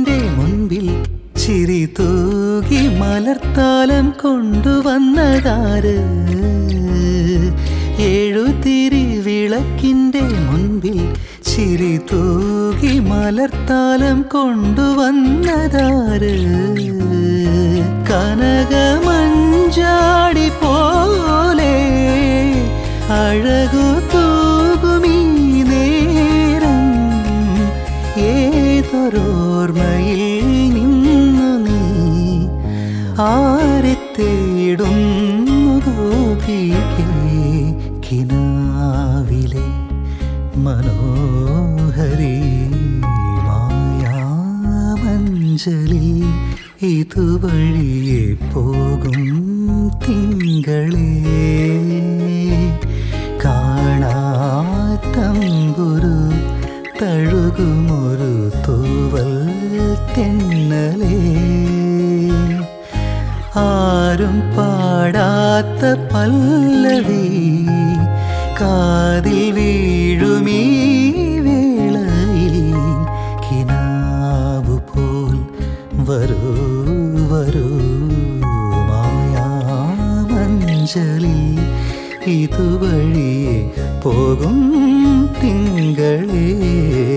വിളക്കിൻ്റെ മുൻപിൽ ചിരി തൂകി മലർത്താലം കൊണ്ടുവന്നതാര് ഏഴുതിരി വിളക്കിൻ്റെ മുൻപിൽ ചിരി തൂകി മലർത്താലം കൊണ്ടുവന്നതാര് കനകമഞ്ചാടി പോലെ അഴകു തൂകുമീ നേരം ഏതൊരോർമ്മയിൽ നിന്നു നീ ആരെ തേടുന്നു ഗോപികേ കിനാവിലെ മനോഹരി മായാമഞ്ചലിൽ ഇതുവഴിയെ പോകും തിങ്കളേ കാണാത്തമ്പുരു തഴുകുമൊരു തൂവൽ തെന്നലേ ആരും പാടാത്ത പല്ലവി കാതിൽ വീഴുമീ വേളയിൽ കിനാവു പോൽ വരൂ വരൂ മായാമഞ്ചലിൽ ഇതുവഴിയെ പോകും തിങ്കളേ